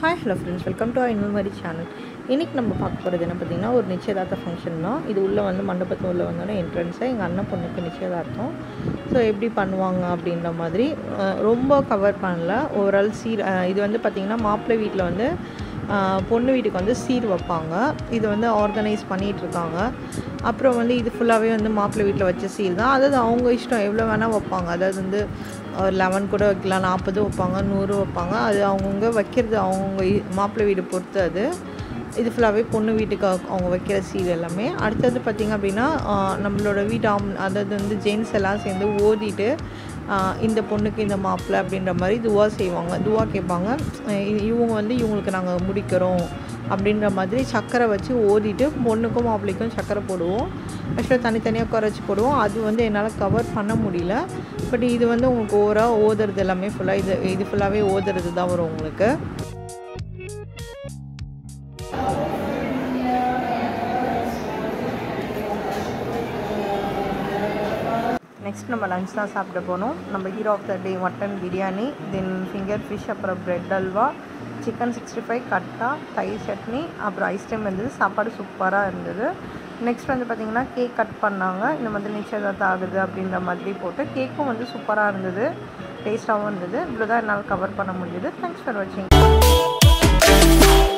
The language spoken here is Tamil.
hi hello friends welcome to இன்னொரு மாதிரி சேனல் இன்றைக்கி நம்ம பார்க்க போகிறது என்ன பார்த்தீங்கன்னா ஒரு நிச்சயதார்த்த ஃபங்க்ஷன் தான் இது உள்ளே வந்து மண்டபத்து உள்ளே வந்தோடனே என்ட்ரன்ஸாக எங்கள் அண்ணன் பொண்ணுக்கு நிச்சயதார்த்தம் ஸோ எப்படி பண்ணுவாங்க அப்படின்ற மாதிரி அஹ், ரொம்ப கவர் பண்ணல ஓவரால் சீர் அஹ், இது வந்து பார்த்திங்கன்னா மாப்பிள்ளை வீட்டில் வந்து அஹ், பொண்ணு வீட்டுக்கு வந்து சீர் வைப்பாங்க இது வந்து ஆர்கனைஸ் பண்ணிகிட்ருக்காங்க அப்புறம் வந்து இது ஃபுல்லாகவே வந்து மாப்பிள்ளை வீட்டில் வச்ச சீர் தான் அதாவது அவங்க இஷ்டம் எவ்வளோ வேணால் வைப்பாங்க அதாவது வந்து ஒரு லெவன் கூட வைக்கலாம் நாற்பது வைப்பாங்க நூறு வைப்பாங்க அது அவங்கவுங்க வைக்கிறது அவங்கவுங்க இ- மாப்பிள்ளை வீடு பொறுத்து அது இது ஃபுல்லாகவே பொண்ணு வீட்டுக்கு அவங்க- அவங்க வைக்கிற சீர் எல்லாமே அடுத்தது பார்த்திங்க அப்படின்னா ஆஹ், நம்மளோட வீட்டு ஆம் அதாவது வந்து ஜென்ஸ் எல்லாம் சேர்ந்து ஓதிட்டு ஆஹ், இந்த பொண்ணுக்கு இந்த மாப்பிள்ளை அப்படின்ற மாதிரி துவா செய்வாங்க துவா கேட்பாங்க அஹ் இ- இவங்க வந்து இவங்களுக்கு நாங்கள் முடிக்கிறோம் அப்படின்ற மாதிரி சக்கரை வச்சு ஓதிட்டு பொண்ணுக்கும் மாப்பிள்ளைக்கும் சக்கரை போடுவோம் ஆக்சுவலாக தனித்தனியாக குறைச்சி போடுவோம் அது வந்து என்னால் கவர் பண்ண முடியல பட் இது வந்து உங்களுக்கு ஓவராக ஓதுறது எல்லாமே ஃபுல்லாக இது இது ஃபுல்லாகவே ஓதுறது தான் வரும் உங்களுக்கு நெக்ஸ்ட் நம்ம லஞ்ச் தான் சாப்பிட போனோம் நம்ம hero of the day mutton biryani then finger fish அப்புறம் bread halwa chicken sixty five கட்டா தயிர் சட்னி அப்புறம் ஐஸ்கிரீம் இருந்தது சாப்பாடு சூப்பராக இருந்தது நெக்ஸ்ட் வந்து பார்த்திங்கன்னா கேக் கட் பண்ணாங்க இந்த மாதிரி நிச்சயதார்த்தம் ஆகுது அப்படின்ற மாதிரி போட்டு கேக்கும் வந்து சூப்பராக இருந்தது டேஸ்ட்டாகவும் இருந்தது இவ்வளோ தான் என்னால் கவர் பண்ண முடியுது தேங்க்ஸ் ஃபார் வாட்சிங்